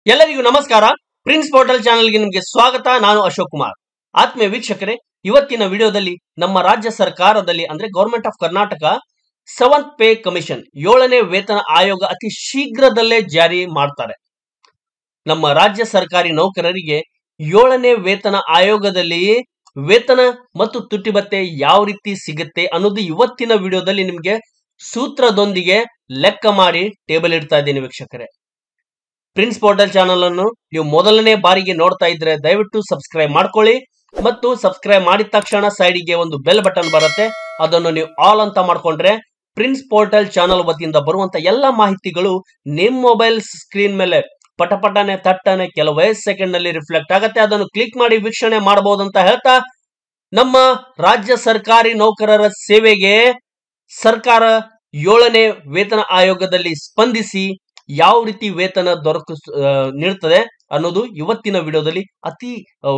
ಎಲ್ಲರಿಗೂ ನಮಸ್ಕಾರ prince portal ಚಾನೆಲ್ಗೆ ನಿಮಗೆ ಸ್ವಾಗತ ನಾನು ಅಶೋಕ್ ಕುಮಾರ್ ಆತ್ಮೀಯ ವೀಕ್ಷಕರೇ ಇವತ್ತಿನ ವಿಡಿಯೋದಲ್ಲಿ ನಮ್ಮ ರಾಜ್ಯ ಸರ್ಕಾರದಲ್ಲಿ ಅಂದ್ರೆ government of Karnataka seventh pay commission ಏಳನೇ ವೇತನ ಆಯೋಗ ಅತಿ ಶೀಘ್ರದಲ್ಲೇ ಜಾರಿ ಮಾಡ್ತಾರೆ ನಮ್ಮ ರಾಜ್ಯ ಸರ್ಕಾರಿ ನೌಕರರಿಗೆ ಏಳನೇ ವೇತನ ಆಯೋಗದಲ್ಲಿ ವೇತನ ಮತ್ತು ತುಟ್ಟಿ ಭತ್ಯೆ ಯಾವ ರೀತಿ ಸಿಗುತ್ತೆ ಅನ್ನೋದು ಇವತ್ತಿನ ವಿಡಿಯೋದಲ್ಲಿ ನಿಮಗೆ ಸೂತ್ರದೊಂದಿಗೆ ಲೆಕ್ಕ ಮಾಡಿ ಟೇಬಲ್ ಇಡ್ತಾ ಇದ್ದೀನಿ ವೀಕ್ಷಕರೇ ಪ್ರಿನ್ಸ್ ಪೋರ್ಟಲ್ ಚಾನಲ್ ಅನ್ನು ನೀವು ಮೊದಲನೇ ಬಾರಿಗೆ ನೋಡ್ತಾ ಇದ್ರೆ ದಯವಿಟ್ಟು ಸಬ್ಸ್ಕ್ರೈಬ್ ಮಾಡ್ಕೊಳ್ಳಿ ಮತ್ತು ಸಬ್ಸ್ಕ್ರೈಬ್ ಮಾಡಿದ ತಕ್ಷಣ ಸೈಡಿಗೆ ಒಂದು ಬೆಲ್ ಬಟನ್ ಬರುತ್ತೆ ಅದನ್ನು ನೀವು ಆಲ್ ಅಂತ ಮಾಡ್ಕೊಂಡ್ರೆ ಪ್ರಿನ್ಸ್ ಪೋರ್ಟಲ್ ಚಾನಲ್ ವತಿಯಿಂದ ಬರುವಂತ ಎಲ್ಲ ಮಾಹಿತಿಗಳು ನಿಮ್ಮ ಮೊಬೈಲ್ ಸ್ಕ್ರೀನ್ ಮೇಲೆ ಪಟಪಟನೆ ತಟ್ಟನೆ ಕೆಲವೇ ಸೆಕೆಂಡ್ ನಲ್ಲಿ ರಿಫ್ಲೆಕ್ಟ್ ಆಗುತ್ತೆ ಅದನ್ನು ಕ್ಲಿಕ್ ಮಾಡಿ ವೀಕ್ಷಣೆ ಮಾಡಬಹುದು ಅಂತ ಹೇಳ್ತಾ ನಮ್ಮ ರಾಜ್ಯ ಸರ್ಕಾರಿ ನೌಕರರ ಸೇವೆಗೆ ಸರ್ಕಾರ ಏಳನೇ ವೇತನ ಆಯೋಗದಲ್ಲಿ ಸ್ಪಂದಿಸಿ ಯಾವ ರೀತಿ ವೇತನ ದೊರಕಿಸ್ ಆ, ನೀಡ್ತದೆ ಅನ್ನೋದು ಇವತ್ತಿನ ವಿಡಿಯೋದಲ್ಲಿ ಅತಿ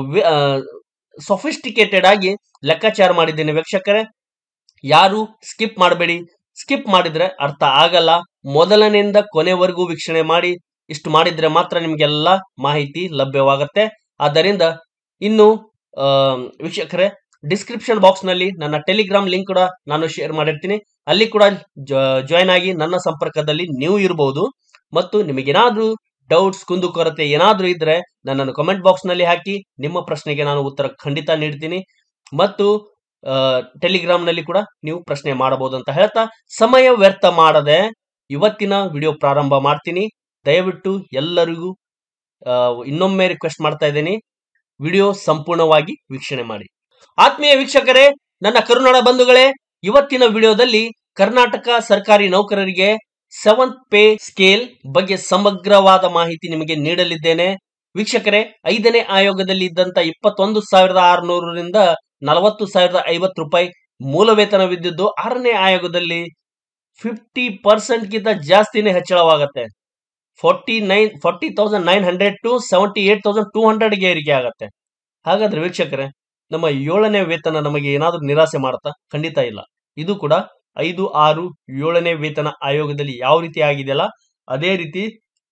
ಸೊಫಿಸ್ಟಿಕೇಟೆಡ್ ಆಗಿ ಲೆಕ್ಕಾಚಾರ ಮಾಡಿದ್ದೇನೆ ವೀಕ್ಷಕರೇ ಯಾರು ಸ್ಕಿಪ್ ಮಾಡಬೇಡಿ ಸ್ಕಿಪ್ ಮಾಡಿದ್ರೆ ಅರ್ಥ ಆಗಲ್ಲ ಮೊದಲನೆಯಿಂದ ಕೊನೆವರೆಗೂ ವೀಕ್ಷಣೆ ಮಾಡಿ ಇಷ್ಟು ಮಾಡಿದ್ರೆ ಮಾತ್ರ ನಿಮ್ಗೆಲ್ಲ ಮಾಹಿತಿ ಲಭ್ಯವಾಗುತ್ತೆ ಆದ್ದರಿಂದ ಇನ್ನು ಆ, ವೀಕ್ಷಕರೇ ಡಿಸ್ಕ್ರಿಪ್ಷನ್ ಬಾಕ್ಸ್ ನಲ್ಲಿ ನನ್ನ ಟೆಲಿಗ್ರಾಮ್ ಲಿಂಕ್ ಕೂಡ ನಾನು ಶೇರ್ ಮಾಡಿರ್ತೀನಿ ಅಲ್ಲಿ ಕೂಡ ಜಾಯ್ನ್ ಆಗಿ ನನ್ನ ಸಂಪರ್ಕದಲ್ಲಿ ನೀವು ಇರಬಹುದು ಮತ್ತು ನಿಮಗೇನಾದ್ರೂ ಡೌಟ್ಸ್ ಕುಂದುಕೊರತೆ ಏನಾದ್ರೂ ಇದ್ರೆ ನನ್ನನ್ನು ಕಮೆಂಟ್ ಬಾಕ್ಸ್ ನಲ್ಲಿ ಹಾಕಿ ನಿಮ್ಮ ಪ್ರಶ್ನೆಗೆ ನಾನು ಉತ್ತರ ಖಂಡಿತ ನೀಡ್ತೀನಿ ಮತ್ತು ಟೆಲಿಗ್ರಾಮ್ ನಲ್ಲಿ ಕೂಡ ನೀವು ಪ್ರಶ್ನೆ ಮಾಡಬಹುದು ಅಂತ ಹೇಳ್ತಾ ಸಮಯ ವ್ಯರ್ಥ ಮಾಡದೆ ಇವತ್ತಿನ ವಿಡಿಯೋ ಪ್ರಾರಂಭ ಮಾಡ್ತೀನಿ ದಯವಿಟ್ಟು ಎಲ್ಲರಿಗೂ ಆ, ಇನ್ನೊಮ್ಮೆ ರಿಕ್ವೆಸ್ಟ್ ಮಾಡ್ತಾ ಇದ್ದೀನಿ ವಿಡಿಯೋ ಸಂಪೂರ್ಣವಾಗಿ ವೀಕ್ಷಣೆ ಮಾಡಿ ಆತ್ಮೀಯ ವೀಕ್ಷಕರೇ ನನ್ನ ಕರುನಾಡ ಬಂಧುಗಳೇ ಇವತ್ತಿನ ವಿಡಿಯೋದಲ್ಲಿ ಕರ್ನಾಟಕ ಸರ್ಕಾರಿ ನೌಕರರಿಗೆ ಸೆವೆಂತ್ ಪೇ ಸ್ಕೇಲ್ ಬಗ್ಗೆ ಸಮಗ್ರವಾದ ಮಾಹಿತಿ ನಿಮಗೆ ನೀಡಲಿದ್ದೇನೆ ವೀಕ್ಷಕರೇ ಐದನೇ ಆಯೋಗದಲ್ಲಿ ಇದ್ದಂತ ಇಪ್ಪತ್ತೊಂದು ಸಾವಿರದ ಆರುನೂರರಿಂದ ನಲವತ್ತು ಸಾವಿರದ ಐವತ್ತು ರೂಪಾಯಿ ಮೂಲ ವೇತನವಿದ್ದಿದ್ದು ಆರನೇ ಆಯೋಗದಲ್ಲಿ ಫಿಫ್ಟಿ ಪರ್ಸೆಂಟ್ ಗಿಂತ ಜಾಸ್ತಿನೇ ಹೆಚ್ಚಳವಾಗುತ್ತೆ forty nine forty thousand nine hundred to seventy eight thousand two ಹಂಡ್ರೆಡ್ಗೆ ಏರಿಕೆ ಆಗುತ್ತೆ ಹಾಗಾದ್ರೆ ವೀಕ್ಷಕರೇ ನಮ್ಮ ಏಳನೇ ವೇತನ ನಮಗೆ ಏನಾದ್ರೂ ನಿರಾಸೆ ಮಾಡುತ್ತಾ ಖಂಡಿತ ಇಲ್ಲ ಇದು ಕೂಡ ಐದು ಆರು ಏಳನೇ ವೇತನ ಆಯೋಗದಲ್ಲಿ ಯಾವ ರೀತಿ ಆಗಿದೆಯಲ್ಲ ಅದೇ ರೀತಿ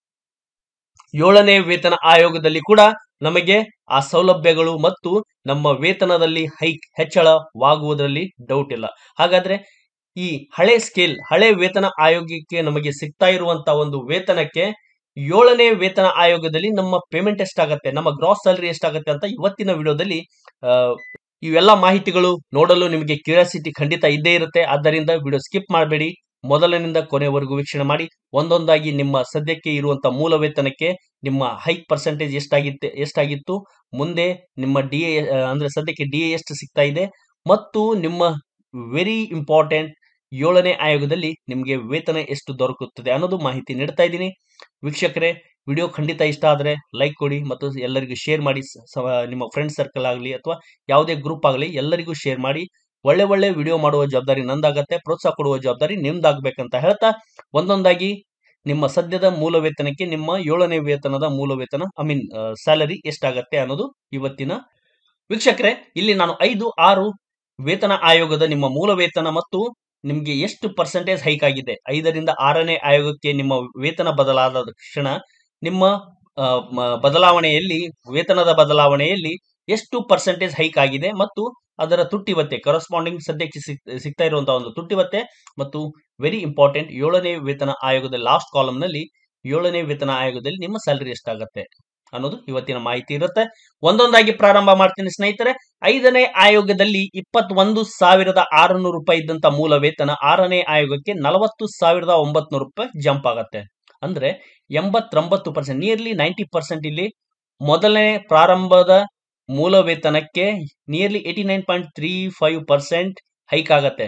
ಏಳನೇ ವೇತನ ಆಯೋಗದಲ್ಲಿ ಕೂಡ ನಮಗೆ ಆ ಸೌಲಭ್ಯಗಳು ಮತ್ತು ನಮ್ಮ ವೇತನದಲ್ಲಿ ಹೈಕ್ ಹೆಚ್ಚಳವಾಗುವುದರಲ್ಲಿ ಡೌಟ್ ಇಲ್ಲ ಹಾಗಾದ್ರೆ ಈ ಹಳೆ ಸ್ಕೇಲ್ ಹಳೆ ವೇತನ ಆಯೋಗಕ್ಕೆ ನಮಗೆ ಸಿಗ್ತಾ ಇರುವಂತ ಒಂದು ವೇತನಕ್ಕೆ ಏಳನೇ ವೇತನ ಆಯೋಗದಲ್ಲಿ ನಮ್ಮ ಪೇಮೆಂಟ್ ಎಷ್ಟಾಗತ್ತೆ ನಮ್ಮ ಗ್ರಾಸ್ ಸ್ಯಾಲರಿ ಎಷ್ಟಾಗತ್ತೆ ಅಂತ ಇವತ್ತಿನ ವಿಡಿಯೋದಲ್ಲಿ ಆ, ಇವೆಲ್ಲ ಮಾಹಿತಿಗಳು ನೋಡಲು ನಿಮಗೆ ಕ್ಯೂರಿಯಾಸಿಟಿ ಖಂಡಿತ ಇದ್ದೇ ಇರುತ್ತೆ ಆದ್ದರಿಂದ ವಿಡಿಯೋ ಸ್ಕಿಪ್ ಮಾಡಬೇಡಿ ಮೊದಲನಿಂದ ಕೊನೆವರೆಗೂ ವೀಕ್ಷಣೆ ಮಾಡಿ ಒಂದೊಂದಾಗಿ ನಿಮ್ಮ ಸದ್ಯಕ್ಕೆ ಇರುವಂತ ಮೂಲ ವೇತನಕ್ಕೆ ನಿಮ್ಮ ಹೈಕ್ ಪರ್ಸೆಂಟೇಜ್ ಎಷ್ಟಾಗಿತ್ತು ಎಷ್ಟಾಗಿತ್ತು ಮುಂದೆ ನಿಮ್ಮ ಡಿ ಎ ಅಂದ್ರೆ ಸದ್ಯಕ್ಕೆ ಡಿ ಎ ಎಷ್ಟು ಸಿಗ್ತಾ ಇದೆ ಮತ್ತು ನಿಮ್ಮ ವೆರಿ ಇಂಪಾರ್ಟೆಂಟ್ ಏಳನೇ ಆಯೋಗದಲ್ಲಿ ನಿಮಗೆ ವೇತನ ಎಷ್ಟು ದೊರಕುತ್ತದೆ ಅನ್ನೋದು ಮಾಹಿತಿ ನೀಡ್ತಾ ಇದ್ದೀನಿ ವೀಕ್ಷಕರೇ ವಿಡಿಯೋ ಖಂಡಿತ ಇಷ್ಟ ಆದರೆ ಲೈಕ್ ಕೊಡಿ ಮತ್ತು ಎಲ್ಲರಿಗೂ ಶೇರ್ ಮಾಡಿ ಸ- ಸ- ನಿಮ್ಮ ಫ್ರೆಂಡ್ ಸರ್ಕಲ್ ಆಗಲಿ ಅಥವಾ ಯಾವುದೇ ಗ್ರೂಪ್ ಆಗಲಿ ಎಲ್ಲರಿಗೂ ಶೇರ್ ಮಾಡಿ ಒಳ್ಳೆ ಒಳ್ಳೆ ವಿಡಿಯೋ ಮಾಡುವ ಜವಾಬ್ದಾರಿ ನಂದಾಗತ್ತೆ ಪ್ರೋತ್ಸಾಹ ಕೊಡುವ ಜವಾಬ್ದಾರಿ ನಿಮ್ದಾಗಬೇಕಂತ ಹೇಳ್ತಾ ಒಂದೊಂದಾಗಿ ನಿಮ್ಮ ಸದ್ಯದ ಮೂಲ ವೇತನಕ್ಕೆ ನಿಮ್ಮ ಏಳನೇ ವೇತನದ ಮೂಲ ವೇತನ ಐ ಮೀನ್ ಸ್ಯಾಲರಿ ಎಷ್ಟಾಗತ್ತೆ ಅನ್ನೋದು ಇವತ್ತಿನ ವೀಕ್ಷಕರೇ ಇಲ್ಲಿ ನಾನು ಐದು ಆರು ವೇತನ ಆಯೋಗದ ನಿಮ್ಮ ಮೂಲ ವೇತನ ಮತ್ತು ನಿಮಗೆ ಎಷ್ಟು ಪರ್ಸೆಂಟೇಜ್ ಹೈಕ್ ಆಗಿದೆ ಐದರಿಂದ ಆರನೇ ಆಯೋಗಕ್ಕೆ ನಿಮ್ಮ ವೇತನ ಬದಲಾದ ಕ್ಷಣ ನಿಮ್ಮ ಆ, ಮ- ಬದಲಾವಣೆಯಲ್ಲಿ ವೇತನದ ಬದಲಾವಣೆಯಲ್ಲಿ ಎಷ್ಟು ಪರ್ಸೆಂಟೇಜ್ ಹೈಕ್ ಆಗಿದೆ ಮತ್ತು ಅದರ ತುಟ್ಟಿ ಭತ್ಯೆ ಕರೆಸ್ಪಾಂಡಿಂಗ್ ಸದ್ಯಕ್ಕೆ ಸಿಗ್- ಸಿಗ್ತಾ ಇರುವಂತಹ ಒಂದು ತುಟ್ಟಿ ಭತ್ಯೆ ಮತ್ತು ವೆರಿ ಇಂಪಾರ್ಟೆಂಟ್ ಏಳನೇ ವೇತನ ಆಯೋಗದ ಲಾಸ್ಟ್ ಕಾಲಮ್ ನಲ್ಲಿ ಏಳನೇ ವೇತನ ಆಯೋಗದಲ್ಲಿ ನಿಮ್ಮ ಸ್ಯಾಲರಿ ಎಷ್ಟಾಗತ್ತೆ ಅನ್ನೋದು ಇವತ್ತಿನ ಮಾಹಿತಿ ಇರುತ್ತೆ ಒಂದೊಂದಾಗಿ ಪ್ರಾರಂಭ ಮಾಡ್ತೀನಿ ಸ್ನೇಹಿತರೆ ಐದನೇ ಆಯೋಗದಲ್ಲಿ ಇಪ್ಪತ್ತೊಂದು ಸಾವಿರದ ಆರುನೂರು ರೂಪಾಯಿ ಇದ್ದಂತ ಮೂಲ ವೇತನ ಆರನೇ ಆಯೋಗಕ್ಕೆ ನಲವತ್ತು ಸಾವಿರದ ಒಂಬತ್ನೂರು ರೂಪಾಯಿ ಜಂಪ್ ಆಗತ್ತೆ ಅಂದ್ರೆ ಎಂಬತ್ತೊಂಬತ್ತು ಪರ್ಸೆಂಟ್ ನಿಯರ್ಲಿ ನೈಂಟಿ ಪರ್ಸೆಂಟ್ ಇಲ್ಲಿ ಮೊದಲನೇ ಪ್ರಾರಂಭದ ಮೂಲ ವೇತನಕ್ಕೆ nearly eighty nine point three five percent hike ಆಗತ್ತೆ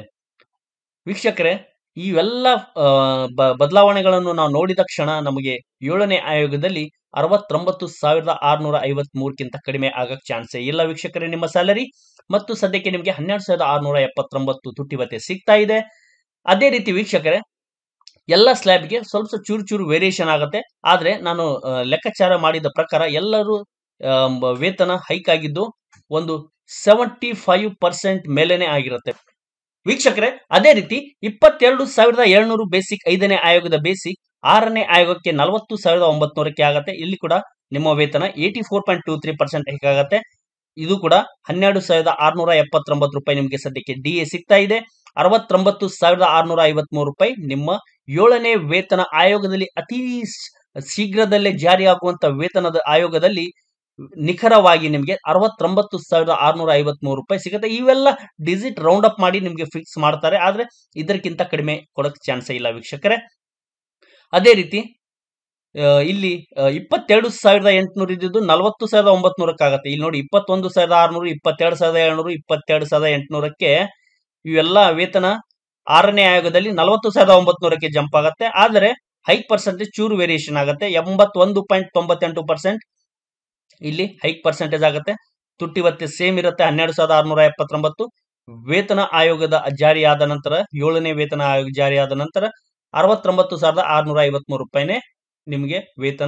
ವೀಕ್ಷಕರೇ ಇವೆಲ್ಲ ಆ, ಬ- ಬದಲಾವಣೆಗಳನ್ನು ನಾವು ನೋಡಿದ ಕ್ಷಣ ನಮಗೆ ಏಳನೇ ಆಯೋಗದಲ್ಲಿ ಅರವತ್ತೊಂಬತ್ತು ಸಾವಿರದ ಆರುನೂರ ಐವತ್ ಮೂರಕ್ಕಿಂತ ಕಡಿಮೆ ಆಗಕ್ ಚಾನ್ಸೇ ಇಲ್ಲ ವೀಕ್ಷಕರೇ ನಿಮ್ಮ ಸ್ಯಾಲರಿ ಮತ್ತು ಸದ್ಯಕ್ಕೆ ನಿಮಗೆ ಹನ್ನೆರಡು ಸಾವಿರದ ಆರುನೂರ ಎಪ್ಪತ್ತೊಂಬತ್ತು ತುಟ್ಟಿ ಭತ್ಯೆ ಸಿಗ್ತಾ ಇದೆ ಅದೇ ರೀತಿ ವೀಕ್ಷಕರೇ ಎಲ್ಲ ಸ್ಲ್ಯಾಬ್ಗೆ ಸ್ವಲ್ಪ ಸ್ವಲ್ಪ ಚೂರು ಚೂರು ವೇರಿಯೇಷನ್ ಆಗುತ್ತೆ ಆದ್ರೆ ನಾನು ಆ, ಲೆಕ್ಕಾಚಾರ ಮಾಡಿದ ಪ್ರಕಾರ ಎಲ್ಲರೂ ಆ, ಮ- ವೇತನ ಹೈಕ್ ಆಗಿದ್ದು ಒಂದು ಸೆವೆಂಟಿ ಫೈವ್ ಪರ್ಸೆಂಟ್ ಮೇಲೇನೆ ಆಗಿರುತ್ತೆ ವೀಕ್ಷಕರೇ ಅದೇ ರೀತಿ ಇಪ್ಪತ್ತೆರಡು ಸಾವಿರದ ಏಳ್ನೂರು ಬೇಸಿಕ್ ಐದನೇ ಆಯೋಗದ ಬೇಸಿಕ್ ಆರನೇ ಆಯೋಗಕ್ಕೆ ನಲವತ್ತು ಸಾವಿರದ ಒಂಬತ್ನೂರಕ್ಕೆ ಆಗತ್ತೆ ಇಲ್ಲಿ ಕೂಡ ನಿಮ್ಮ ವೇತನ eighty four point two three percent ಹೇಗಾಗತ್ತೆ ಇದು ಕೂಡ ಹನ್ನೆರಡು ಸಾವಿರದ ಆರ್ನೂರ ಎಪ್ಪತ್ತೊಂಬತ್ತು ರೂಪಾಯಿ ನಿಮಗೆ ಸದ್ಯಕ್ಕೆ ಡಿ ಎ ಸಿಗ್ತಾ ಇದೆ ಅರವತ್ತೊಂಬತ್ತು ಸಾವಿರದ ಆರ್ನೂರ ಐವತ್ಮೂರು ರೂಪಾಯಿ ನಿಮ್ಮ ಏಳನೇ ವೇತನ ಆಯೋಗದಲ್ಲಿ ಅತಿ ಶೀಘ್ರದಲ್ಲೇ ಜಾರಿಯಾಗುವಂತ ವೇತನದ ಆಯೋಗದಲ್ಲಿ ನಿಖರವಾಗಿ ನಿಮಗೆ ಅರವತ್ತೊಂಬತ್ತು ಸಾವಿರದ ಆರ್ನೂರ ಐವತ್ಮೂರು ರೂಪಾಯಿ ಸಿಗುತ್ತೆ ಇವೆಲ್ಲ ಡಿಜಿಟ್ ರೌಂಡ್ ಅಪ್ ಮಾಡಿ ನಿಮಗೆ ಫಿಕ್ಸ್ ಮಾಡ್ತಾರೆ ಆದ್ರೆ ಇದಕ್ಕಿಂತ ಕಡಿಮೆ ಕೊಡಕ್ ಚಾನ್ಸ್ ಇಲ್ಲ ವೀಕ್ಷಕರೇ ಅದೇ ರೀತಿ ಇಲ್ಲಿ ಇಪ್ಪತ್ತೆರಡು ಸಾವಿರದ ಎಂಟುನೂರು ಇದ್ದಿದ್ದು ನಲವತ್ತು ಸಾವಿರದ ಒಂಬತ್ನೂರಕ್ಕಾಗತ್ತೆ ಇಲ್ಲಿ ನೋಡಿ ಇಪ್ಪತ್ತೊಂದು ಸಾವಿರದ ಆರ್ನೂರು ಇಪ್ಪತ್ತೆರಡು ಸಾವಿರದ ಏಳ್ನೂರು ಇಪ್ಪತ್ತೆರಡು ಸಾವಿರದ ಎಂಟುನೂರಕ್ಕೆ ಇವೆಲ್ಲ ವೇತನ ಆರನೇ ಆಯೋಗದಲ್ಲಿ ನಲವತ್ತು ಸಾವಿರದ ಒಂಬತ್ನೂರಕ್ಕೆ ಜಂಪ್ ಆಗುತ್ತೆ ಆದರೆ ಹೈಕ್ ಪರ್ಸೆಂಟೇಜ್ ಚೂರು ವೇರಿಯೇಷನ್ ಆಗುತ್ತೆ ಎಂಬತ್ತೊಂದು ಪಾಯಿಂಟ್ ತೊಂಬತ್ತೆಂಟು ಪರ್ಸೆಂಟ್ ಇಲ್ಲಿ ಹೈಕ್ ಪರ್ಸೆಂಟೇಜ್ ಆಗುತ್ತೆ ತುಟ್ಟಿ ಭತ್ಯೆ ಸೇಮ್ ಇರುತ್ತೆ ಹನ್ನೆರಡು ಸಾವಿರದ ಆರ್ನೂರ ಎಪ್ಪತ್ತೊಂಬತ್ತು ವೇತನ ಆಯೋಗದ ಜಾರಿಯಾದ ನಂತರ ಏಳನೇ ವೇತನ ಆಯೋಗ ಜಾರಿಯಾದ ನಂತರ ಅರವತ್ತೊಂಬತ್ತು ಸಾವಿರದ ಆರ್ನೂರ ಐವತ್ಮೂರು ರೂಪಾಯಿನೇ ನಿಮಗೆ ವೇತನ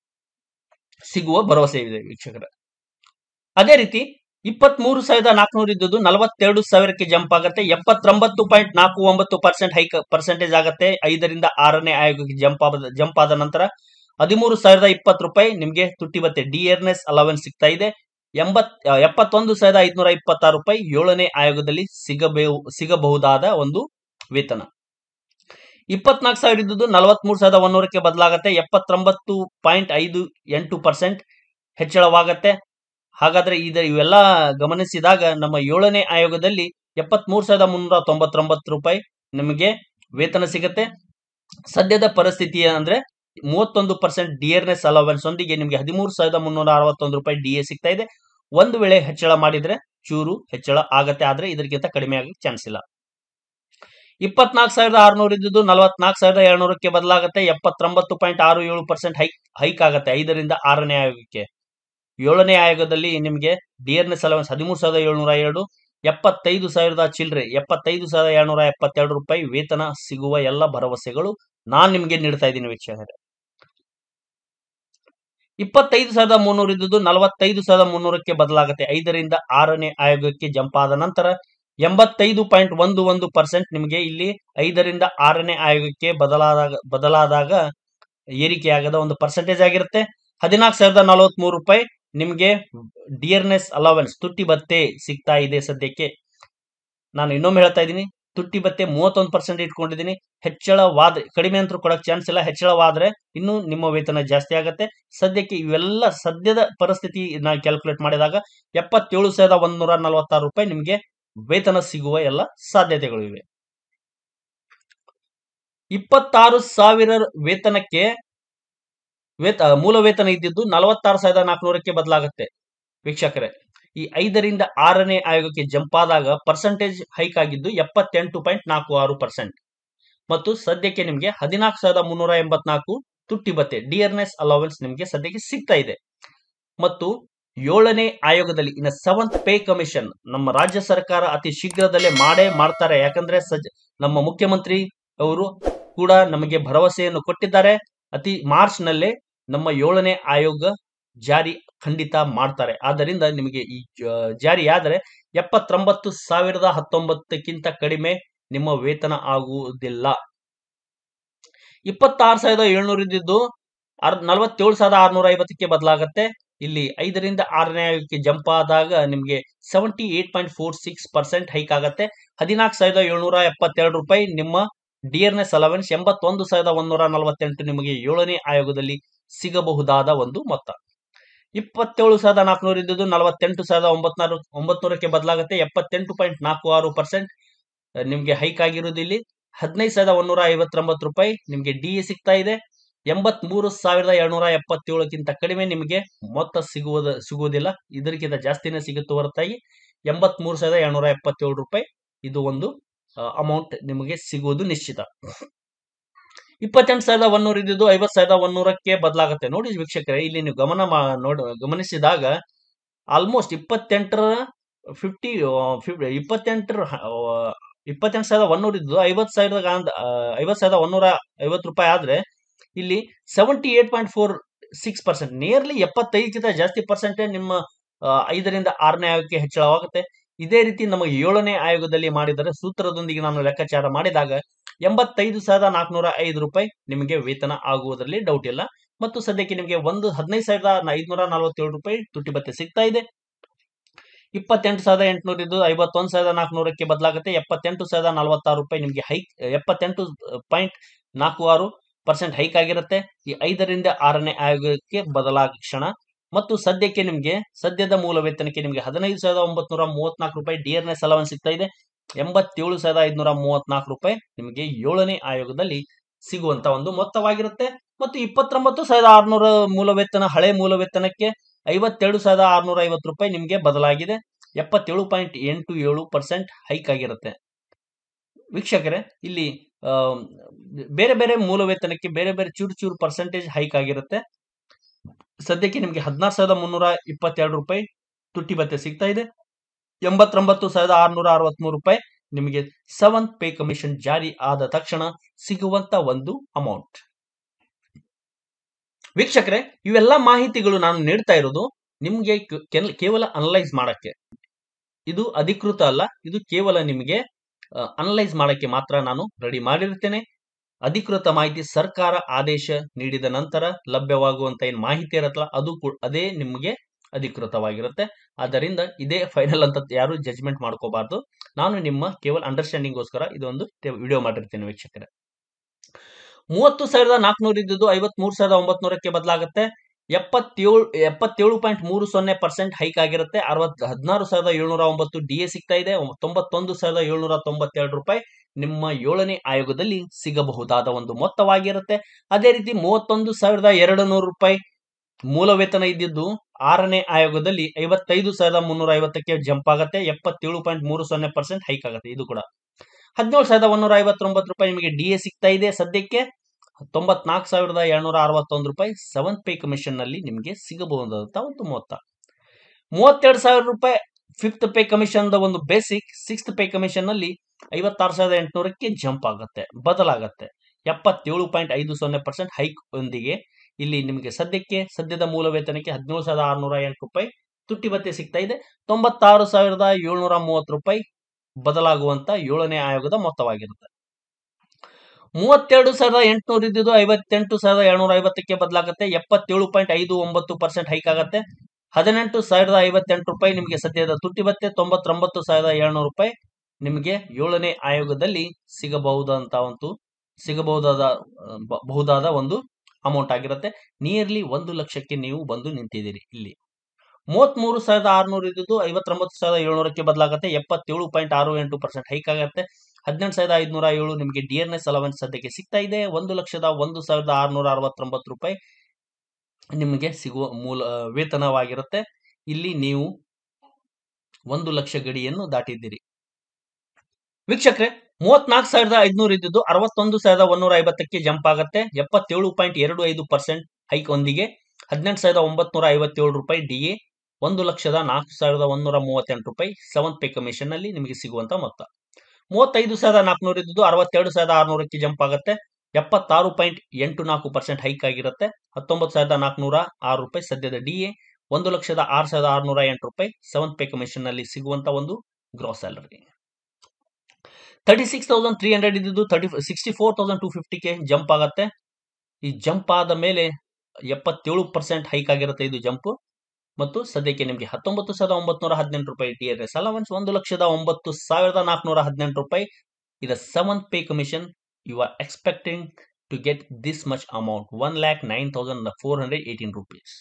ಸಿಗುವ ಭರವಸೆ ಇದೆ ವೀಕ್ಷಕರ ಅದೇ ರೀತಿ ಇಪ್ಪತ್ತ್ ಮೂರು ಸಾವಿರದ ನಾಲ್ಕುನೂರ ಇದ್ದದ್ದು ನಲವತ್ತೆರಡು ಸಾವಿರಕ್ಕೆ ಜಂಪ್ ಆಗುತ್ತೆ ಎಪ್ಪತ್ತೊಂಬತ್ತು ಪಾಯಿಂಟ್ ನಾಲ್ಕು ಒಂಬತ್ತು ಪರ್ಸೆಂಟ್ ಹೈಕ್ ಪರ್ಸೆಂಟೇಜ್ ಆಗುತ್ತೆ ಐದರಿಂದ ಆರನೇ ಆಯೋಗಕ್ಕೆ ಜಂಪ್ ಆದ ಜಂಪ್ ಆದ ನಂತರ ಹದಿಮೂರು ಸಾವಿರದ ಇಪ್ಪತ್ತು ರೂಪಾಯಿ ನಿಮಗೆ ತುಟ್ಟಿ ಬತ್ತೆ ಡಿಯರ್ನೆಸ್ ಅಲವೆನ್ಸ್ ಸಿಗ್ತಾ ಇದೆ ಎಂಬತ್ ಎಪ್ಪತ್ತೊಂದು ಸಾವಿರದ ಐದುನೂರ ಇಪ್ಪತ್ತಾರು ರೂಪಾಯಿ ಏಳನೇ ಆಯೋಗದಲ್ಲಿ ಸಿಗಬೇ ಸಿಗಬಹುದಾದ ಒಂದು ವೇತನ ಇಪ್ಪತ್ನಾಲ್ಕು ಸಾವಿರ ಇದ್ದುದು ನಲವತ್ಮೂರು ಸಾವಿರದ ಒಂದೂರಕ್ಕೆ ಬದಲಾಗುತ್ತೆ ಎಪ್ಪತ್ತೊಂಬತ್ತು ಪಾಯಿಂಟ್ ಐದು ಎಂಟು ಪರ್ಸೆಂಟ್ ಹೆಚ್ಚಳವಾಗತ್ತೆ ಹಾಗಾದ್ರೆ ಇದ ಇವೆಲ್ಲ ಗಮನಿಸಿದಾಗ ನಮ್ಮ ಏಳನೇ ಆಯೋಗದಲ್ಲಿ ಎಪ್ಪತ್ಮೂರು ಸಾವಿರದ ಮುನ್ನೂರ ತೊಂಬತ್ತೊಂಬತ್ತು ರೂಪಾಯಿ ನಿಮಗೆ ವೇತನ ಸಿಗುತ್ತೆ ಸದ್ಯದ ಪರಿಸ್ಥಿತಿ ಅಂದ್ರೆ ಮೂವತ್ತೊಂದು ಪರ್ಸೆಂಟ್ ಡಿಯರ್ನೆಸ್ ಅಲವೆನ್ಸ್ ಒಂದಿಗೆ ನಿಮಗೆ ಹದಿಮೂರು ಸಾವಿರದ ಮುನ್ನೂರ ಅರವತ್ತೊಂದು ರೂಪಾಯಿ ಡಿ ಎ ಸಿಗ್ತಾ ಇದೆ ಒಂದು ವೇಳೆ ಹೆಚ್ಚಳ ಮಾಡಿದ್ರೆ ಚೂರು ಹೆಚ್ಚಳ ಆಗತ್ತೆ ಆದ್ರೆ ಇದಕ್ಕಿಂತ ಕಡಿಮೆ ಆಗಕ್ಕೆ ಚಾನ್ಸ್ ಇಲ್ಲ ಇಪ್ಪತ್ನಾಲ್ಕು ಸಾವಿರದ ಆರುನೂರು ಇದ್ದುದು ನಲವತ್ನಾಲ್ಕು ಸಾವಿರದ ಏಳ್ನೂರಕ್ಕೆ ಬದಲಾಗುತ್ತೆ ಎಪ್ಪತ್ತೊಂಬತ್ತು ಪಾಯಿಂಟ್ ಆರು ಏಳು ಪರ್ಸೆಂಟ್ ಹೈಕ್ ಹೈಕ್ ಆಗುತ್ತೆ ಐದರಿಂದ ಆರನೇ ಆಯೋಗಕ್ಕೆ ಏಳನೇ ಆಯೋಗದಲ್ಲಿ ನಿಮಗೆ ಡಿಯರ್ನೆಸ್ ಅಲವೆನ್ಸ್ ಹದಿಮೂರು ಸಾವಿರದ ಏಳ್ನೂರ ಎರಡು ಎಪ್ಪತ್ತೈದು ಸಾವಿರದ ಚಿಲ್ಲರೆ ಎಪ್ಪತ್ತೈದು ಸಾವಿರದ ಏಳ್ನೂರ ಎಪ್ಪತ್ತೆರಡು ರೂಪಾಯಿ ವೇತನ ಸಿಗುವ ಎಲ್ಲ ಭರವಸೆಗಳು ನಾನ್ ನಿಮಗೆ ನೀಡ್ತಾ ಇದ್ದೀನಿ ವೀಕ್ಷಕರೇ ಇಪ್ಪತ್ತೈದು ಸಾವಿರದ ಮುನ್ನೂರು ಇದ್ದುದು ನಲವತ್ತೈದು ಸಾವಿರದ ಮುನ್ನೂರಕ್ಕೆ ಬದಲಾಗುತ್ತೆ ಐದರಿಂದ ಆರನೇ ಆಯೋಗಕ್ಕೆ ಜಂಪ್ ಆದ ನಂತರ ಎಂಬತ್ತೈದು ಪಾಯಿಂಟ್ ಒಂದು ಒಂದು ಪರ್ಸೆಂಟ್ ನಿಮಗೆ ಇಲ್ಲಿ ಐದರಿಂದ ಆರನೇ ಆಯೋಗಕ್ಕೆ ಬದಲಾದಾಗ ಬದಲಾದಾಗ ಏರಿಕೆಯಾಗದ ಒಂದು ಪರ್ಸೆಂಟೇಜ್ ಆಗಿರುತ್ತೆ ಹದಿನಾಲ್ಕು ಸಾವಿರದ ನಲವತ್ತ್ ಮೂರು ರೂಪಾಯಿ ನಿಮಗೆ ಡಿಯರ್ನೆಸ್ ಅಲವೆನ್ಸ್ ತುಟ್ಟಿ ಭತ್ತೆ ಸಿಗ್ತಾ ಇದೆ ಸದ್ಯಕ್ಕೆ ನಾನು ಇನ್ನೊಮ್ಮೆ ಹೇಳ್ತಾ ಇದ್ದೀನಿ ತುಟ್ಟಿ ಭತ್ತೆ ಮೂವತ್ತೊಂದು ಪರ್ಸೆಂಟ್ ಇಟ್ಕೊಂಡಿದ್ದೀನಿ ಹೆಚ್ಚಳವಾದ್ರೆ ಕಡಿಮೆ ಅಂತೂ ಕೊಡಕ್ ಚಾನ್ಸ್ ಇಲ್ಲ ಹೆಚ್ಚಳವಾದ್ರೆ ಇನ್ನೂ ನಿಮ್ಮ ವೇತನ ಜಾಸ್ತಿ ಆಗುತ್ತೆ ಸದ್ಯಕ್ಕೆ ಇವೆಲ್ಲ ಸದ್ಯದ ಪರಿಸ್ಥಿತಿ ನಾವು ಕ್ಯಾಲ್ಕುಲೇಟ್ ಮಾಡಿದಾಗ ಎಪ್ಪತ್ತೇಳು ಸಾವಿರದ ಒಂದೂರ ನಲವತ್ತಾರು ರೂಪಾಯಿ ನಿಮಗೆ ವೇತನ ಸಿಗುವ ಎಲ್ಲ ಸಾಧ್ಯತೆಗಳು ಇವೆ ಇಪ್ಪತ್ತಾರು ಸಾವಿರ ವೇತನಕ್ಕೆ ವೇತ ಮೂಲ ವೇತನ ಇದ್ದಿದ್ದು ನಲವತ್ತಾರು ಸಾವಿರದ ನಾಲ್ಕುನೂರಕ್ಕೆ ಬದಲಾಗುತ್ತೆ ವೀಕ್ಷಕರೇ ಈ ಐದರಿಂದ ಆರನೇ ಆಯೋಗಕ್ಕೆ ಜಂಪ್ ಆದಾಗ ಪರ್ಸೆಂಟೇಜ್ ಹೈಕ್ ಆಗಿದ್ದು ಎಪ್ಪತ್ತೆಂಟು ಪಾಯಿಂಟ್ ನಾಲ್ಕು ಆರು ಪರ್ಸೆಂಟ್ ಮತ್ತು ಸದ್ಯಕ್ಕೆ ನಿಮಗೆ ಹದಿನಾಲ್ಕು ಸಾವಿರದ ಮುನ್ನೂರ ಎಂಬತ್ನಾಲ್ಕು ತುಟ್ಟಿ ಭತ್ತೆ ಡಿಯರ್ನೆಸ್ ಅಲವೆನ್ಸ್ ನಿಮಗೆ ಸದ್ಯಕ್ಕೆ ಸಿಗ್ತಾ ಇದೆ ಮತ್ತು ಏಳನೇ ಆಯೋಗದಲ್ಲಿ ಇನ್ನು ಸೆವೆಂತ್ ಪೇ ಕಮಿಷನ್ ನಮ್ಮ ರಾಜ್ಯ ಸರ್ಕಾರ ಅತಿ ಶೀಘ್ರದಲ್ಲೇ ಮಾಡೇ ಮಾಡ್ತಾರೆ ಯಾಕಂದ್ರೆ ಸಜ್ ನಮ್ಮ ಮುಖ್ಯಮಂತ್ರಿ ಅವರು ಕೂಡ ನಮಗೆ ಭರವಸೆಯನ್ನು ಕೊಟ್ಟಿದ್ದಾರೆ ಅತಿ ಮಾರ್ಚ್ ನಲ್ಲೇ ನಮ್ಮ ಏಳನೇ ಆಯೋಗ ಜಾರಿ ಖಂಡಿತ ಮಾಡ್ತಾರೆ ಆದ್ದರಿಂದ ನಿಮಗೆ ಈ ಜಾರಿ ಆದ್ರೆ ಎಪ್ಪತ್ತೊಂಬತ್ತು ಸಾವಿರದ ಹತ್ತೊಂಬತ್ತಕ್ಕಿಂತ ಕಡಿಮೆ ನಿಮ್ಮ ವೇತನ ಆಗುವುದಿಲ್ಲ ಇಪ್ಪತ್ತಾರು ಸಾವಿರದ ಏಳ್ನೂರ ಇದ್ದಿದ್ದು ಅರ್ ನಲವತ್ತೇಳು ಸಾವಿರದ ಆರ್ನೂರ ಐವತ್ತಕ್ಕೆ ಬದಲಾಗುತ್ತೆ ಇಲ್ಲಿ ಐದರಿಂದ ಆರನೇ ಆಯೋಗಕ್ಕೆ ಜಂಪ್ ಆದಾಗ ನಿಮಗೆ seventy eight point four six percent hike ಆಗುತ್ತೆ ಹದಿನಾಲ್ಕು ಸಾವಿರದ ಏಳ್ನೂರ ಎಪ್ಪತ್ತೆರಡು ರೂಪಾಯಿ ನಿಮ್ಮ ಡಿಯರ್ನೆಸ್ ಅಲವೆನ್ಸ್ ಎಂಬತ್ತೊಂದು ಸಾವಿರದ ಒಂದೂರ ನಲವತ್ತೆಂಟು ನಿಮಗೆ ಏಳನೇ ಆಯೋಗದಲ್ಲಿ ಸಿಗಬಹುದಾದ ಒಂದು ಮೊತ್ತ ಇಪ್ಪತ್ತೇಳು ಸಾವಿರದ ನಾಲ್ಕುನೂರ ಇದ್ದುದು ನಲವತ್ತೆಂಟು ಸಾವಿರದ ಒಂಬತ್ನಾರು ಒಂಬತ್ನೂರಕ್ಕೆ ಬದಲಾಗುತ್ತೆ ಎಪ್ಪತ್ತೆಂಟು ಪಾಯಿಂಟ್ ನಾಲ್ಕು ಆರು ಪರ್ಸೆಂಟ್ ನಿಮಗೆ ಹೈಕ್ ಆಗಿರೋದು ಇಲ್ಲಿ ಹದಿನೈದು ಸಾವಿರದ ಒಂದೂರ ಐವತ್ತೊಂಬತ್ತು ರೂಪಾಯಿ ನಿಮಗೆ ಡಿ ಎ ಸಿಗ್ತಾ ಇದೆ ಎಂಬತ್ಮೂರು ಸಾವಿರದ ಏಳ್ನೂರ ಎಪ್ಪತ್ತೇಳಕ್ಕಿಂತ ಕಡಿಮೆ ನಿಮಗೆ ಮೊತ್ತ ಸಿಗುವುದ ಸಿಗುವುದಿಲ್ಲ ಇದಕ್ಕಿಂತ ಜಾಸ್ತಿನೇ ಸಿಗುತ್ತೆ ಹೊರತಾಗಿ ಎಂಬತ್ಮೂರು ಸಾವಿರದ ಏಳ್ನೂರ ಎಪ್ಪತ್ತೇಳು ರೂಪಾಯಿ ಇದು ಒಂದು ಅಮೌಂಟ್ ನಿಮಗೆ ಸಿಗುವುದು ನಿಶ್ಚಿತ ಇಪ್ಪತ್ತೆಂಟು ಸಾವಿರದ ಒಂದೂರ ಇದ್ದಿದ್ದು ಐವತ್ತು ಸಾವಿರದ ಒಂದೂರಕ್ಕೆ ಬದಲಾಗುತ್ತೆ ನೋಡಿ ವೀಕ್ಷಕರೇ ಇಲ್ಲಿ ನೀವು ಗಮನ ನೋಡ ಗಮನಿಸಿದಾಗ ಆಲ್ಮೋಸ್ಟ್ ಇಪ್ಪತ್ತೆಂಟರ ಫಿಫ್ಟಿ ಇಪ್ಪತ್ತೆಂಟರ ಇಪ್ಪತ್ತೆಂಟು ಸಾವಿರದ ಒಂದೂರ ಇದ್ದು ಐವತ್ತು ಸಾವಿರದ ಐವತ್ತು ಸಾವಿರದ ಒಂದೂರ ಐವತ್ತು ರೂಪಾಯಿ ಆದ್ರೆ ಇಲ್ಲಿ seventy eight point four six percent nearly ಎಪ್ಪತ್ತೈದಕ್ಕಿಂತ ಜಾಸ್ತಿ ಪರ್ಸೆಂಟೇಜ್ ನಿಮ್ಮ ಐದರಿಂದ ಆರನೇ ಆಯೋಗಕ್ಕೆ ಹೆಚ್ಚಳವಾಗುತ್ತೆ ಇದೇ ರೀತಿ ನಮಗೆ ಏಳನೇ ಆಯೋಗದಲ್ಲಿ ಮಾಡಿದರೆ ಸೂತ್ರದೊಂದಿಗೆ ನಾನು ಲೆಕ್ಕಾಚಾರ ಮಾಡಿದಾಗ ಎಂಬತ್ತೈದು ಸಾವಿರದ ನಾಲ್ಕುನೂರ ಐದು ರೂಪಾಯಿ ನಿಮಗೆ ವೇತನ ಆಗುವುದರಲ್ಲಿ ಡೌಟ್ ಇಲ್ಲ ಮತ್ತು ಸದ್ಯಕ್ಕೆ ನಿಮಗೆ ಒಂದು ಹದಿನೈದು ಸಾವಿರದ ಐದುನೂರ ನಲವತ್ತೇಳು ರೂಪಾಯಿ ತುಟಿ ಭತ್ಯೆ ಸಿಗ್ತಾ ಇದೆ ಇಪ್ಪತ್ತೆಂಟು ಸಾವಿರದ ಎಂಟುನೂರ ಇದ್ದು ಐವತ್ತೊಂದು ಸಾವಿರದ ನಾಲ್ಕುನೂರಕ್ಕೆ ಬದಲಾಗುತ್ತೆ ಎಪ್ಪತ್ತೆಂಟು ಸಾವಿರದ ನಲವತ್ತಾರು ರೂಪಾಯಿ ನಿಮಗೆ ಹೈಕ್ ಎಪ್ಪತ್ತೆಂಟು ಪಾಯಿಂಟ್ ನಾಲ್ಕು ಆರು ಪರ್ಸೆಂಟ್ ಹೈಕ್ ಆಗಿರುತ್ತೆ ಈ ಐದರಿಂದ ಆರನೇ ಆಯೋಗಕ್ಕೆ ಬದಲಾಗ ಕ್ಷಣ ಮತ್ತು ಸದ್ಯಕ್ಕೆ ನಿಮಗೆ ಸದ್ಯದ ಮೂಲ ವೇತನಕ್ಕೆ ನಿಮಗೆ ಹದಿನೈದು ಸಾವಿರದ ಒಂಬತ್ನೂರ ಮೂವತ್ನಾಲ್ಕು ರೂಪಾಯಿ ಡಿಯರ್ನೆಸ್ ಅಲವನ್ ಸಿಗ್ತಾ ಇದೆ ಎಂಬತ್ತೇಳು ಸಾವಿರದ ಐದುನೂರ ಮೂವತ್ನಾಲ್ಕು ರೂಪಾಯಿ ನಿಮಗೆ ಏಳನೇ ಆಯೋಗದಲ್ಲಿ ಸಿಗುವಂತ ಒಂದು ಮೊತ್ತವಾಗಿರುತ್ತೆ ಮತ್ತು ಇಪ್ಪತ್ತೊಂಬತ್ತು ಸಾವಿರದ ಆರುನೂರ ಮೂಲ ವೇತನ ಹಳೆ ಮೂಲ ವೇತನಕ್ಕೆ ಐವತ್ತೆರಡು ಸಾವಿರದ ಆರುನೂರ ಐವತ್ತು ರೂಪಾಯಿ ನಿಮಗೆ ಬದಲಾಗಿದೆ ಎಪ್ಪತ್ತೇಳು ಪಾಯಿಂಟ್ ಎಂಟು ಏಳು ಪರ್ಸೆಂಟ್ ಹೈಕ್ ಆಗಿರುತ್ತೆ ವೀಕ್ಷಕರೇ ಇಲ್ಲಿ ಆ, ಬೇರೆ ಬೇರೆ ಮೂಲ ವೇತನಕ್ಕೆ ಬೇರೆ ಬೇರೆ ಚೂರು ಚೂರು ಪರ್ಸೆಂಟೇಜ್ ಹೈಕ್ ಆಗಿರುತ್ತೆ ಸದ್ಯಕ್ಕೆ ನಿಮಗೆ ಹದಿನಾರು ಸಾವಿರದ ಮುನ್ನೂರ ಇಪ್ಪತ್ತೆರಡು ರೂಪಾಯಿ ತುಟ್ಟಿ ಭತ್ಯೆ ಸಿಗ್ತಾ ಇದೆ ಎಂಬತ್ತೊಂಬತ್ತು ಸಾವಿರದ ಆರುನೂರ ಅರವತ್ಮೂರು ರೂಪಾಯಿ ನಿಮಗೆ ಸೆವೆಂತ್ ಪೇ ಕಮಿಷನ್ ಜಾರಿ ಆದ ತಕ್ಷಣ ಸಿಗುವಂತ ಒಂದು ಅಮೌಂಟ್ ವೀಕ್ಷಕರೇ ಇವೆಲ್ಲ ಮಾಹಿತಿಗಳು ನಾನು ನೀಡ್ತಾ ಇರೋದು ನಿಮಗೆ ಕೆ- ಕೇವಲ ಅನಲೈಸ್ ಮಾಡಕ್ಕೆ ಇದು ಅಧಿಕೃತ ಅಲ್ಲ ಇದು ಕೇವಲ ನಿಮಗೆ ಅನಲೈಸ್ ಮಾಡಕ್ಕೆ ಮಾತ್ರ ನಾನು ರೆಡಿ ಮಾಡಿರ್ತೇನೆ ಅಧಿಕೃತ ಮಾಹಿತಿ ಸರ್ಕಾರ ಆದೇಶ ನೀಡಿದ ನಂತರ ಲಭ್ಯವಾಗುವಂತ ಏನ್ ಮಾಹಿತಿ ಇರತ್ತಲ್ಲ ಅದು ಕೂ- ಅದೇ ನಿಮಗೆ ಅಧಿಕೃತವಾಗಿರುತ್ತೆ ಆದ್ದರಿಂದ ಇದೇ ಫೈನಲ್ ಅಂತ ಯಾರು ಜಜ್ಮೆಂಟ್ ಮಾಡ್ಕೋಬಾರ್ದು ನಾನು ನಿಮ್ಮ ಕೇವಲ ಅಂಡರ್ಸ್ಟ್ಯಾಂಡಿಂಗ್ ಗೋಸ್ಕರ ಇದೊಂದು ವಿಡಿಯೋ ಮಾಡಿರ್ತೇನೆ ವೀಕ್ಷಕರೇ ಮೂವತ್ತು ಸಾವಿರದ ನಾಲ್ಕುನೂರ ಇದ್ದುದು ಐವತ್ ಮೂರು ಸಾವಿರದ ಒಂಬತ್ನೂರಕ್ಕೆ ಬದಲಾಗುತ್ತೆ ಎಪ್ಪತ್ತೇಳು ಎಪ್ಪತ್ತೇಳು ಪಾಯಿಂಟ್ ಮೂರು ಸೊನ್ನೆ ಪರ್ಸೆಂಟ್ ಹೈಕ್ ಆಗಿರುತ್ತೆ ಅರವತ್ ಹದಿನಾರು ಸಾವಿರದ ಏಳ್ನೂರ ಒಂಬತ್ತು ಡಿ ಎ ಸಿಗ್ತಾ ಇದೆ ತೊಂಬತ್ತೊಂದು ಸಾವಿರದ ಏಳ್ನೂರ ತೊಂಬತ್ತೆರಡು ರೂಪಾಯಿ ನಿಮ್ಮ ಏಳನೇ ಆಯೋಗದಲ್ಲಿ ಸಿಗಬಹುದಾದ ಒಂದು ಮೊತ್ತವಾಗಿರುತ್ತೆ ಅದೇ ರೀತಿ ಮೂವತ್ತೊಂದು ಸಾವಿರದ ಎರಡು ನೂರು ರೂಪಾಯಿ ಮೂಲ ವೇತನ ಇದ್ದಿದ್ದು ಆರನೇ ಆಯೋಗದಲ್ಲಿ ಐವತ್ತೈದು ಸಾವಿರದ ಮುನ್ನೂರ ಐವತ್ತಕ್ಕೆ ಜಂಪ್ ಆಗುತ್ತೆ ಎಪ್ಪತ್ತೇಳು ಪಾಯಿಂಟ್ ಮೂರು ಸೊನ್ನೆ ಪರ್ಸೆಂಟ್ ಹೈಕ್ ಆಗುತ್ತೆ ಇದು ಕೂಡ ಹದಿನೇಳು ಸಾವಿರದ ಒಂದೂರ ಐವತ್ತೊಂಬತ್ತು ರೂಪಾಯಿ ನಿಮಗೆ ಡಿ ಎ ಸಿಗ್ತಾ ಇದೆ ಸದ್ಯಕ್ಕೆ ತೊಂಬತ್ನಾಲ್ಕು ಸಾವಿರದ ಏಳ್ನೂರ ಅರವತ್ತೊಂದು ರೂಪಾಯಿ ಸೆವೆಂತ್ ಪೇ ಕಮಿಷನ್ ನಲ್ಲಿ ನಿಮಗೆ ಸಿಗಬಹುದಾದಂತ ಒಂದು ಮೊತ್ತ ಮೂವತ್ತೆರಡು ಸಾವಿರ ರೂಪಾಯಿ ಫಿಫ್ತ್ ಪೇ ಕಮಿಷನ್ ಒಂದು ಬೇಸಿಕ್ ಸಿಕ್ಸ್ತ್ ಪೇ ಕಮಿಷನ್ ನಲ್ಲಿ ಐವತ್ತಾರು ಸಾವಿರದ ಎಂಟುನೂರಕ್ಕೆ ಜಂಪ್ ಆಗುತ್ತೆ ಬದಲಾಗುತ್ತೆ ಎಪ್ಪತ್ತೇಳು ಪಾಯಿಂಟ್ ಐದು ಸೊನ್ನೆ ಪರ್ಸೆಂಟ್ ಹೈಕ್ ಒಂದಿಗೆ ಇಲ್ಲಿ ನಿಮಗೆ ಸದ್ಯಕ್ಕೆ ಸದ್ಯದ ಮೂಲ ವೇತನಕ್ಕೆ ಹದಿನೇಳು ಸಾವಿರದ ಆರುನೂರ ಎಂಟು ರೂಪಾಯಿ ತುಟ್ಟಿ ಭತ್ಯೆ ಸಿಗ್ತಾ ಇದೆ ತೊಂಬತ್ತಾರು ಸಾವಿರದ ಏಳ್ನೂರ ಮೂವತ್ತು ರೂಪಾಯಿ ಬದಲಾಗುವಂತ ಏಳನೇ ಆಯೋಗದ ಮೊತ್ತವಾಗಿರುತ್ತೆ ಮೂವತ್ತೆರಡು ಸಾವಿರದ ಎಂಟುನೂರ ಇದ್ದಿದ್ದು ಐವತ್ತೆಂಟು ಸಾವಿರದ ಏಳ್ನೂರ ಐವತ್ತಕ್ಕೆ ಬದಲಾಗುತ್ತೆ ಎಪ್ಪತ್ತೇಳು ಪಾಯಿಂಟ್ ಐದು ಒಂಬತ್ತು ಪರ್ಸೆಂಟ್ ಹೈಕ್ ಆಗುತ್ತೆ ಹದಿನೆಂಟು ಸಾವಿರದ ಐವತ್ತೆಂಟು ರೂಪಾಯಿ ನಿಮಗೆ ಸದ್ಯದ ತುಟ್ಟಿ ಭತ್ಯೆ ತೊಂಬತ್ತೊಂಬತ್ತು ಸಾವಿರದ ಏಳ್ನೂರು ರೂಪಾಯಿ ನಿಮಗೆ ಏಳನೇ ಆಯೋಗದಲ್ಲಿ ಸಿಗಬಹುದಂತ ಒಂದು ಸಿಗಬಹುದಾದ ಆ, ಬ- ಬಹುದಾದ ಒಂದು ಅಮೌಂಟ್ ಆಗಿರುತ್ತೆ ನಿಯರ್ಲಿ ಒಂದು ಲಕ್ಷಕ್ಕೆ ನೀವು ಬಂದು ನಿಂತಿದ್ದೀರಿ ಇಲ್ಲಿ ಮೂವತ್ಮೂರು ಸಾವಿರದ ಆರುನೂರು ಇದ್ದಿದ್ದು ಐವತ್ತೊಂಬತ್ತು ಸಾವಿರದ ಏಳ್ನೂರಕ್ಕೆ ಬದಲಾಗುತ್ತೆ ಎಪ್ಪತ್ತೇಳು ಪಾಯಿಂಟ್ ಆರು ಎಂಟು ಪರ್ಸೆಂಟ್ ಹೈಕ್ ಆಗುತ್ತೆ ಹದಿನೆಂಟು ಸಾವಿರದ ಐದುನೂರ ಏಳು ನಿಮಗೆ ಡಿಯರ್ನೆಸ್ ಅಲವೆನ್ಸ್ ಸದ್ಯಕ್ಕೆ ಸಿಗ್ತಾ ಇದೆ ಒಂದು ಲಕ್ಷದ ಒಂದು ಸಾವಿರದ ಆರುನೂರ ಅರವತ್ತೊಂಬತ್ತು ರೂಪಾಯಿ ನಿಮಗೆ ಸಿಗುವ ಮೂಲ ಆ, ವೇತನವಾಗಿರುತ್ತೆ ಇಲ್ಲಿ ನೀವು ಒಂದು ಲಕ್ಷ ಗಡಿಯನ್ನು ದಾಟಿದ್ದೀರಿ ವೀಕ್ಷಕರೇ ಮೂವತ್ನಾಲ್ಕು ಸಾವಿರದ ಐದುನೂರು ಇದ್ದಿದ್ದು ಅರವತ್ತೊಂದು ಸಾವಿರದ ಒಂದೂರ ಐವತ್ತಕ್ಕೆ ಜಂಪ್ ಆಗುತ್ತೆ ಎಪ್ಪತ್ತೇಳು ಪಾಯಿಂಟ್ ಎರಡು ಐದು ಪರ್ಸೆಂಟ್ ಹೈಕ್ ಒಂದಿಗೆ ಹದಿನೆಂಟು ಸಾವಿರದ ಒಂಬತ್ನೂರ ಐವತ್ತೇಳು ರೂಪಾಯಿ ಡಿ ಎ ಒಂದು ಲಕ್ಷದ ನಾಲ್ಕು ಸಾವಿರದ ಒಂದೂರ ಮೂವತ್ತೆಂಟು ರೂಪಾಯಿ ಸೆವೆಂತ್ ಪೇ ಕಮಿಷನ್ ನಲ್ಲಿ ನಿಮಗೆ ಸಿಗುವಂತ ಮೊತ್ತ ಮೂವತ್ತೈದು ಸಾವಿರದ ನಾಲ್ಕುನೂರ ಇದ್ದಿದ್ದು ಅರವತ್ತೆರಡು ಸಾವಿರದ ಆರುನೂರಕ್ಕೆ ಜಂಪ್ ಆಗುತ್ತೆ ಎಪ್ಪತ್ತಾರು ಪಾಯಿಂಟ್ ಎಂಟು ನಾಲ್ಕು ಪರ್ಸೆಂಟ್ ಹೈಕ್ ಆಗಿರುತ್ತೆ ಹತ್ತೊಂಬತ್ತು ಸಾವಿರದ ನಾಲ್ಕುನೂರ ಆರು ರೂಪಾಯಿ ಸದ್ಯದ ಡಿ ಎ ಒಂದು ಲಕ್ಷದ ಆರು ಸಾವಿರದ ಆರುನೂರ ಎಂಟು ರೂಪಾಯಿ ಸೆವೆಂತ್ ಪೇ ಕಮಿಷನ್ ನಲ್ಲಿ ಸಿಗುವಂತ ಒಂದು gross salary thirty six thousand three hundred ಇದ್ದಿದ್ದು thirty sixty four thousand two ಫಿಫ್ಟಿಗೆ ಜಂಪ್ ಆಗುತ್ತೆ ಈ ಜಂಪ್ ಆದ ಮೇಲೆ ಎಪ್ಪತ್ತೇಳು ಪರ್ಸೆಂಟ್ ಹೈಕ್ ಆಗಿರುತ್ತೆ ಇದು ಜಂಪ್ ಮತ್ತು ಸದ್ಯಕ್ಕೆ ನಿಮಗೆ ಹತ್ತೊಂಬತ್ತು ಸಾವಿರದ ಒಂಬತ್ನೂರ ಹದಿನೆಂಟು ರೂಪಾಯಿ ಟಿ ಆರ್ ಎಸ್ ಅಲವೆನ್ಸ್ ಒಂದು ಲಕ್ಷದ ಒಂಬತ್ತು ಸಾವಿರದ ನಾಲ್ಕುನೂರ ಹದಿನೆಂಟು ರೂಪಾಯಿ ಇದು seventh pay commission you are expecting to get this much amount one lakh nine thousand four hundred eighteen rupees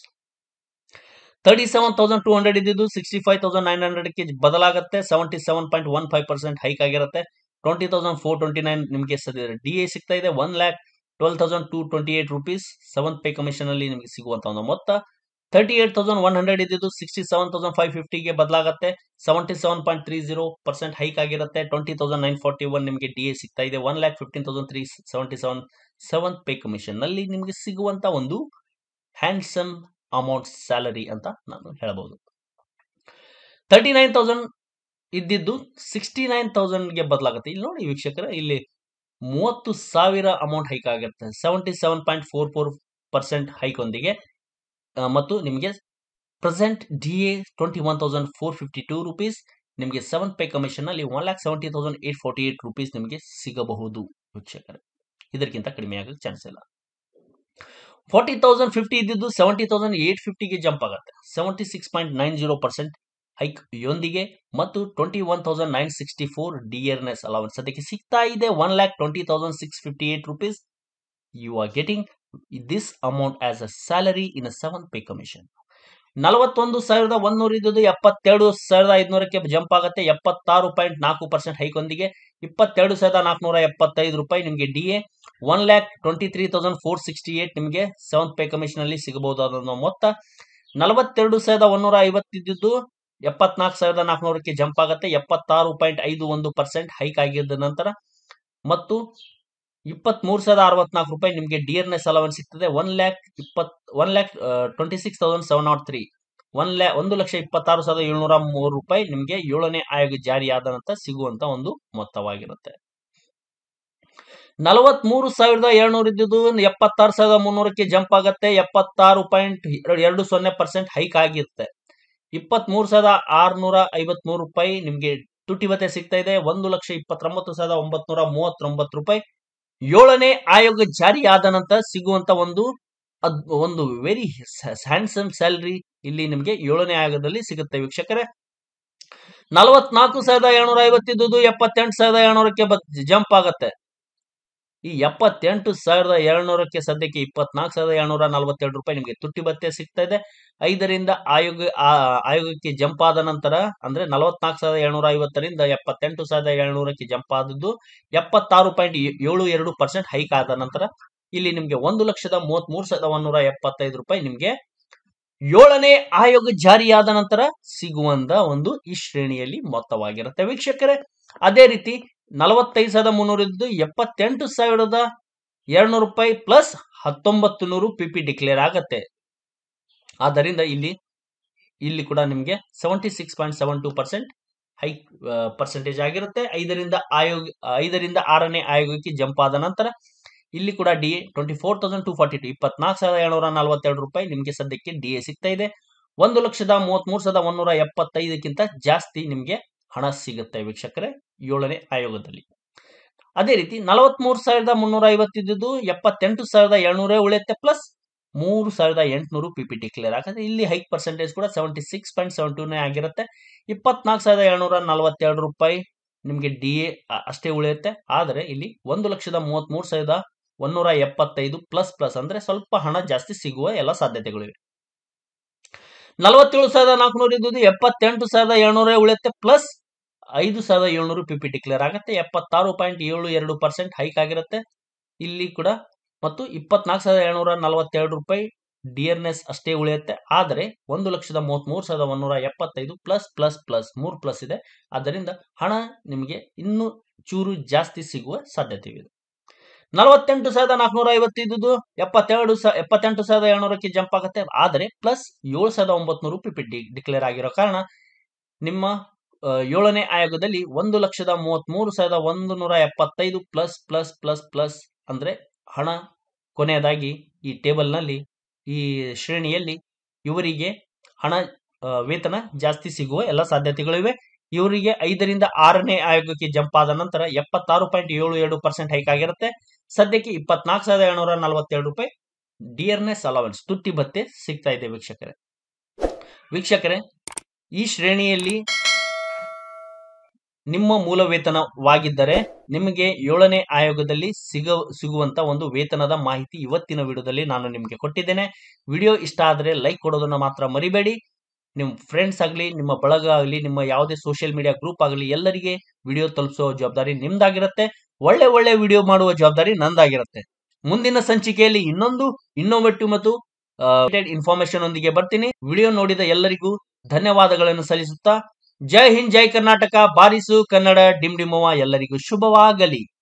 thirty seven thousand two hundred ಇದ್ದಿದ್ದು ಸಿಕ್ಸ್ಟಿ ಫೈವ್ ತೌಸಂಡ್ ನೈನ್ ಹಂಡ್ರೆಡ್ಗೆ ಬದಲಾಗುತ್ತೆ seventy seven point one five percent hike ಆಗಿರುತ್ತೆ twenty thousand four twenty nine ನಿಮಗೆ ಸದ್ಯ D A ಸಿಗ್ತಾ ಇದೆ one lakh twelve thousand two twenty eight rupees seventh pay commission ಅಲ್ಲಿ ನಿಮಗೆ ಸಿಗುವಂತ ಒಂದು ಮೊತ್ತ thirty eight thousand one hundred ಇದ್ದಿದ್ದು ಸಿಕ್ಸ್ಟಿ ಸೆವೆನ್ ತೌಸಂಡ್ ಫೈವ್ ಫಿಫ್ಟಿಗೆ ಬದಲಾಗುತ್ತೆ seventy seven point three zero percent hike ಆಗಿರುತ್ತೆ twenty thousand nine forty one ನಿಮಗೆ ಡಿ ಎ ಸಿಗ್ತಾ ಇದೆ one lakh fifteen thousand three seventy seven seventh pay commission ನಲ್ಲಿ ನಿಮಗೆ ಸಿಗುವಂತ ಒಂದು ಹ್ಯಾಂಡ್ಸಮ್ ಅಮೌಂಟ್ ಸ್ಯಾಲರಿ ಅಂತ ನಾನು ಹೇಳಬಹುದು ತರ್ಟಿ ನೈನ್ ತೌಸಂಡ್ ಇದ್ದಿದ್ದು ಸಿಕ್ಸ್ಟಿ ನೈನ್ ತೌಸಂಡ್ಗೆ ಬದಲಾಗುತ್ತೆ ಇಲ್ಲಿ ನೋಡಿ ವೀಕ್ಷಕರ ಇಲ್ಲಿ ಮೂವತ್ತು ಸಾವಿರ ಅಮೌಂಟ್ ಹೈಕ್ ಆಗಿರುತ್ತೆ seventy seven point four four percent hike ಒಂದಿಗೆ ಆ, ಮತ್ತು ನಿಮಗೆ present D A twenty one thousand four fifty two rupees ನಿಮಗೆ ಸೆವೆಂತ್ ಪೇ ಕಮಿಷನ್ ನಲ್ಲಿ one lakh seventy thousand eight forty eight rupees ನಿಮಗೆ ಸಿಗಬಹುದು ವೀಕ್ಷಕರೇ ಇದಕ್ಕಿಂತ ಕಡಿಮೆ ಆಗಕ್ಕೆ ಚಾನ್ಸ್ ಇಲ್ಲ ಫಾರ್ಟಿ ತೌಸಂಡ್ ಫಿಫ್ಟಿ ಇದ್ದಿದ್ದು ಸೆವೆಂಟಿ ತೌಸಂಡ್ ಏಟ್ ಫಿಫ್ಟಿಗೆ ಜಂಪ್ ಆಗುತ್ತೆ seventy six point nine zero percent hike ಯೊಂದಿಗೆ ಮತ್ತು twenty one thousand nine sixty four dearness allowance ಅದಕ್ಕೆ ಸಿಗ್ತಾ ಇದೆ one lakh twenty thousand six fifty eight rupees you are getting this amount as a salary in a seven pay commission ನಲವತ್ತೊಂದು ಸಾವಿರದ ಒಂದೂರ ಇದ್ದುದು ಎಪ್ಪತ್ತೆರಡು ಸಾವಿರದ ಐದುನೂರಕ್ಕೆ ಜಂಪ್ ಆಗುತ್ತೆ ಎಪ್ಪತ್ತಾರು ಪಾಯಿಂಟ್ ನಾಲ್ಕು ಪರ್ಸೆಂಟ್ ಹೈಕೊಂದಿಗೆ ಇಪ್ಪತ್ತೆರಡು ಸಾವಿರದ ನಾಲ್ಕುನೂರ ಎಪ್ಪತ್ತೈದು ರೂಪಾಯಿ ನಿಮಗೆ D A one lakh twenty three thousand four sixty eight ನಿಮಗೆ ಸೆವೆಂತ್ ಪೇ ಕಮಿಷನ್ ಅಲ್ಲಿ ಸಿಗಬಹುದಾದ ಮೊತ್ತ ನಲವತ್ತೆರಡು ಸಾವಿರದ ಒಂದೂರ ಐವತ್ತಿದ್ದು ಎಪ್ಪತ್ನಾಲ್ಕು ಸಾವಿರದ ನಾಲ್ಕುನೂರಕ್ಕೆ ಜಂಪ್ ಆಗುತ್ತೆ ಎಪ್ಪತ್ತಾರು ಪಾಯಿಂಟ್ ಐದು ಒಂದು ಪರ್ಸೆಂಟ್ ಹೈಕ್ ಆಗಿದ್ದ ನಂತರ ಮತ್ತು ಇಪ್ಪತ್ಮೂರು ಸಾವಿರದ ಅರವತ್ನಾಲ್ಕು ರೂಪಾಯಿ ನಿಮಗೆ ಡಿಯರ್ನೆಸ್ ಅಲವನ್ಸ್ ಸಿಗ್ತದೆ ಒನ್ ಲ್ಯಾಕ್ ಇಪ್ಪತ್ one lakh twenty six thousand seven not three one ಲ್ಯಾ ಒಂದು ಲಕ್ಷ ಇಪ್ಪತ್ತಾರು ಸಾವಿರದ ಏಳ್ನೂರ ಮೂರು ರೂಪಾಯಿ ನಿಮಗೆ ಏಳನೇ ಆಯೋಗ ಜಾರಿಯಾದ ನಂತರ ಸಿಗುವಂತ ಒಂದು ಮೊತ್ತವಾಗಿರುತ್ತೆ ನಲವತ್ಮೂರು ಸಾವಿರದ ಏಳ್ನೂರ ಇದ್ದುದು ಎಪ್ಪತ್ತಾರು ಸಾವಿರದ ಮುನ್ನೂರಕ್ಕೆ ಜಂಪ್ ಆಗುತ್ತೆ ಎಪ್ಪತ್ತಾರು ಪಾಯಿಂಟ್ ಎರಡು ಸೊನ್ನೆ ಪರ್ಸೆಂಟ್ ಹೈಕ್ ಆಗಿರುತ್ತೆ ಇಪ್ಪತ್ಮೂರು ಸಾವಿರದ ಆರ್ನೂರ ಐವತ್ಮೂರು ರೂಪಾಯಿ ನಿಮಗೆ ತುಟಿ ಭತ್ತೆ ಸಿಗ್ತಾ ಇದೆ ಒಂದು ಲಕ್ಷ ಇಪ್ಪತ್ತೊಂಬತ್ತು ಸಾವಿರದ ಒಂಬತ್ನೂರ ಮೂವತ್ತೊಂಬತ್ತು ರೂಪಾಯಿ ಏಳನೇ ಆಯೋಗ ಜಾರಿಯಾದ ನಂತರ ಸಿಗುವಂತ ಒಂದು ಅದ್ ಒಂದು ವೆರಿ ಹ್ಯಾಂಡ್ಸಮ್ ಸ್ಯಾಲರಿ ಇಲ್ಲಿ ನಿಮಗೆ ಏಳನೇ ಆಯೋಗದಲ್ಲಿ ಸಿಗುತ್ತೆ ವೀಕ್ಷಕರೇ ನಲವತ್ನಾಲ್ಕು ಸಾವಿರದ ಏಳ್ನೂರ ಐವತ್ತಿದ್ದು ಎಪ್ಪತ್ತೆಂಟು ಸಾವಿರದ ಏಳ್ನೂರಕ್ಕೆ ಜಂಪ್ ಆಗುತ್ತೆ ಈ ಎಪ್ಪತ್ತೆಂಟು ಸಾವಿರದ ಏಳ್ನೂರಕ್ಕೆ ಸದ್ಯಕ್ಕೆ ಇಪ್ಪತ್ನಾಲ್ಕು ಸಾವಿರದ ಏಳ್ನೂರ ನಲವತ್ತೆರಡು ರೂಪಾಯಿ ನಿಮಗೆ ತುಟ್ಟಿ ಭತ್ತೆ ಸಿಗ್ತಾ ಇದೆ ಐದರಿಂದ ಆಯೋಗ ಆಯೋಗಕ್ಕೆ ಜಂಪ್ ಆದ ನಂತರ ಅಂದ್ರೆ ನಲವತ್ನಾಲ್ಕು ಸಾವಿರದ ಏಳ್ನೂರ ಐವತ್ತರಿಂದ ಎಪ್ಪತ್ತೆಂಟು ಸಾವಿರದ ಏಳ್ನೂರಕ್ಕೆ ಜಂಪ್ ಆದದ್ದು ಎಪ್ಪತ್ತಾರು ಪಾಯಿಂಟ್ ಏಳು ಎರಡು ಪರ್ಸೆಂಟ್ ಹೈಕ್ ಆದ ನಂತರ ಇಲ್ಲಿ ನಿಮಗೆ ಒಂದು ಲಕ್ಷದ ಮೂವತ್ತ್ ಮೂರು ಸಾವಿರದ ಒಂದೂರ ಎಪ್ಪತ್ತೈದು ರೂಪಾಯಿ ನಿಮಗೆ ಏಳನೇ ಆಯೋಗ ಜಾರಿಯಾದ ನಂತರ ಸಿಗುವಂತ ಒಂದು ಈ ಶ್ರೇಣಿಯಲ್ಲಿ ಮೊತ್ತವಾಗಿರುತ್ತೆ ವೀಕ್ಷಕರೇ ಅದೇ ರೀತಿ ನಲವತ್ತೈದು ಸಾವಿರದ ಮುನ್ನೂರ ಇದ್ದು ಎಪ್ಪತ್ತೆಂಟು ಸಾವಿರದ ಎರಡ್ನೂರು ರೂಪಾಯಿ ಪ್ಲಸ್ ಹತ್ತೊಂಬತ್ತು ನೂರು ಪಿ ಪಿ ಡಿಕ್ಲೇರ್ ಆಗತ್ತೆ ಆದ್ದರಿಂದ ಇಲ್ಲಿ ಇಲ್ಲಿ ಕೂಡ ನಿಮಗೆ seventy six point seven two percent high percentage ಆಗಿರುತ್ತೆ ಐದರಿಂದ ಆಯೋಗ ಐದರಿಂದ ಆರನೇ ಆಯೋಗಕ್ಕೆ ಜಂಪ್ ಆದ ನಂತರ ಇಲ್ಲಿ ಕೂಡ D A twenty four thousand to forty two ಇಪ್ಪತ್ನಾಲ್ಕು ಸಾವಿರದ ಏಳ್ನೂರ ನಲವತ್ತೆರಡು ರೂಪಾಯಿ ನಿಮಗೆ ಸದ್ಯಕ್ಕೆ ಡಿ ಎ ಸಿಗ್ತಾ ಇದೆ ಒಂದು ಲಕ್ಷದ ಮೂವತ್ಮೂರು ಸಾವಿರದ ಒಂದೂರ ಎಪ್ಪತ್ತೈದಕ್ಕಿಂತ ಜಾಸ್ತಿ ನಿಮಗೆ ಹಣ ಸಿಗುತ್ತೆ ವೀಕ್ಷಕರೇ ಏಳನೇ ಆಯೋಗದಲ್ಲಿ ಅದೇ ರೀತಿ ನಲವತ್ಮೂರು ಸಾವಿರದ ಮುನ್ನೂರ ಐವತ್ತಿದ್ದು ಎಪ್ಪತ್ತೆಂಟು ಸಾವಿರದ ಏಳ್ನೂರೇ ಉಳಿಯುತ್ತೆ ಪ್ಲಸ್ ಮೂರು ಸಾವಿರದ ಎಂಟುನೂರು ಪಿ ಪಿ ಡಿಕ್ಲೇರ್ ಆಗುತ್ತೆ ಇಲ್ಲಿ ಹೈಕ್ ಪರ್ಸೆಂಟೇಜ್ ಕೂಡ ಸೆವೆಂಟಿ ಸಿಕ್ಸ್ ಪಾಯಿಂಟ್ ಸೆವೆನ್ ಟೂನೇ ಆಗಿರುತ್ತೆ ಇಪ್ಪತ್ನಾಲ್ಕು ಸಾವಿರದ ಏಳ್ನೂರ ನಲವತ್ತೆರಡು ರೂಪಾಯಿ ನಿಮಗೆ ಡಿ ಎ ಅಷ್ಟೇ ಉಳಿಯುತ್ತೆ ಆದರೆ ಇಲ್ಲಿ ಒಂದು ಲಕ್ಷದ ಮೂವತ್ಮೂರು ಸಾವಿರದ ಒಂದೂರ ಎಪ್ಪತ್ತೈದು ಪ್ಲಸ್ ಪ್ಲಸ್ ಅಂದ್ರೆ ಸ್ವಲ್ಪ ಹಣ ಜಾಸ್ತಿ ಸಿಗುವ ಎಲ್ಲ ಸಾಧ್ಯತೆಗಳಿವೆ ನಲವತ್ತೇಳು ಸಾವಿರದ ನಾಲ್ಕುನೂರ ಇದ್ದುದು ಎಪ್ಪತ್ತೆಂಟು ಸಾವಿರದ ಏಳ್ನೂರೇ ಉಳಿಯುತ್ತೆ ಪ್ಲಸ್ ಐದು ಸಾವಿರದ ಏಳ್ನೂರು ಪಿ ಪಿ ಡಿಕ್ಲೇರ್ ಆಗುತ್ತೆ ಎಪ್ಪತ್ತಾರು ಪಾಯಿಂಟ್ ಏಳು ಎರಡು ಪರ್ಸೆಂಟ್ ಹೈಕ್ ಆಗಿರುತ್ತೆ ಇಲ್ಲಿ ಕೂಡ ಮತ್ತು ಇಪ್ಪತ್ನಾಲ್ಕು ಸಾವಿರದ ಏಳ್ನೂರ ನಲವತ್ತೆರಡು ರೂಪಾಯಿ ಡಿಯರ್ನೆಸ್ ಅಷ್ಟೇ ಉಳಿಯುತ್ತೆ ಆದರೆ ಒಂದು ಲಕ್ಷದ ಮೂವತ್ಮೂರು ಸಾವಿರದ ಒಂದೂರ ಎಪ್ಪತ್ತೈದು ಪ್ಲಸ್ ಪ್ಲಸ್ ಪ್ಲಸ್ ಮೂರು ಪ್ಲಸ್ ಇದೆ ಆದ್ದರಿಂದ ಹಣ ನಿಮಗೆ ಇನ್ನೂ ಚೂರು ಜಾಸ್ತಿ ಸಿಗುವ ಸಾಧ್ಯತೆ ಇದೆ ನಲವತ್ತೆಂಟು ಸಾವಿರದ ನಾಲ್ಕುನೂರ ಐವತ್ತಿದ್ದು ಎಪ್ಪತ್ತೆರಡು ಸ ಎಪ್ಪತ್ತೆಂಟು ಸಾವಿರದ ಏಳ್ನೂರಕ್ಕೆ ಜಂಪ್ ಆಗುತ್ತೆ ಆದರೆ ಪ್ಲಸ್ ಏಳು ಸಾವಿರದ ಒಂಬತ್ನೂರು ಪಿ ಪಿ ಡಿ ಡಿಕ್ಲೇರ್ ಆಗಿರೋ ಕಾರಣ ನಿಮ್ಮ ಏಳನೇ ಆಯೋಗದಲ್ಲಿ ಒಂದು ಲಕ್ಷದ ಮೂವತ್ಮೂರು ಸಾವಿರದ ಒಂದು ನೂರ ಎಪ್ಪತ್ತೈದು ಪ್ಲಸ್ ಪ್ಲಸ್ ಪ್ಲಸ್ ಪ್ಲಸ್ ಅಂದ್ರೆ ಹಣ ಕೊನೆಯದಾಗಿ ಈ ಟೇಬಲ್ನಲ್ಲಿ ಈ ಶ್ರೇಣಿಯಲ್ಲಿ ಇವರಿಗೆ ಹಣ ವೇತನ ಜಾಸ್ತಿ ಸಿಗುವ ಎಲ್ಲ ಸಾಧ್ಯತೆಗಳಿವೆ ಇವರಿಗೆ ಐದರಿಂದ ಆರನೇ ಆಯೋಗಕ್ಕೆ ಜಂಪ್ ಆದ ನಂತರ ಎಪ್ಪತ್ತಾರು ಪಾಯಿಂಟ್ ಏಳು ಎರಡು ಪರ್ಸೆಂಟ್ ಹೈಕ್ ಆಗಿರುತ್ತೆ ಸದ್ಯಕ್ಕೆ ಇಪ್ಪತ್ನಾಲ್ಕು ಸಾವಿರದ ಏಳ್ನೂರ ನಲವತ್ತೆರಡು ರೂಪಾಯಿ ಡಿಯರ್ನೆಸ್ ಅಲವೆನ್ಸ್ ತುಟ್ಟಿ ಭತ್ತೆ ಸಿಗ್ತಾ ಇದೆ ವೀಕ್ಷಕರೇ ವೀಕ್ಷಕರೇ ಈ ಶ್ರೇಣಿಯಲ್ಲಿ ನಿಮ್ಮ ಮೂಲ ವೇತನವಾಗಿದ್ದರೆ ನಿಮಗೆ ಏಳನೇ ಆಯೋಗದಲ್ಲಿ ಸಿಗ ಸಿಗುವಂತ ಒಂದು ವೇತನದ ಮಾಹಿತಿ ಇವತ್ತಿನ ವಿಡಿಯೋದಲ್ಲಿ ನಾನು ನಿಮಗೆ ಕೊಟ್ಟಿದ್ದೇನೆ ವಿಡಿಯೋ ಇಷ್ಟ ಆದರೆ ಲೈಕ್ ಕೊಡೋದನ್ನ ಮಾತ್ರ ಮರಿಬೇಡಿ ನಿಮ್ಮ ಫ್ರೆಂಡ್ಸ್ ಆಗಲಿ ನಿಮ್ಮ ಬಳಗ ಆಗಲಿ ನಿಮ್ಮ ಯಾವುದೇ ಸೋಷಿಯಲ್ ಮೀಡಿಯಾ ಗ್ರೂಪ್ ಆಗಲಿ ಎಲ್ಲರಿಗೆ ವಿಡಿಯೋ ತಲುಪಿಸೋ ಜವಾಬ್ದಾರಿ ನಿಮ್ದಾಗಿರುತ್ತೆ ಒಳ್ಳೆ ಒಳ್ಳೆ ವಿಡಿಯೋ ಮಾಡುವ ಜವಾಬ್ದಾರಿ ನಂದಾಗಿರುತ್ತೆ ಮುಂದಿನ ಸಂಚಿಕೆಯಲ್ಲಿ ಇನ್ನೊಂದು ಇನ್ನೋವೇಟಿವ್ ಮತ್ತು ಇನ್ಫಾರ್ಮೇಶನ್ ಒಂದಿಗೆ ಬರ್ತೀನಿ ವಿಡಿಯೋ ನೋಡಿದ ಎಲ್ಲರಿಗೂ ಧನ್ಯವಾದಗಳನ್ನು ಸಲ್ಲಿಸುತ್ತಾ ಜೈ ಹಿಂದ್ ಜೈ ಕರ್ನಾಟಕ ಬಾರಿಸು ಕನ್ನಡ ಡಿಮ್ ಡಿಮವ ಎಲ್ಲರಿಗೂ ಶುಭವಾಗಲಿ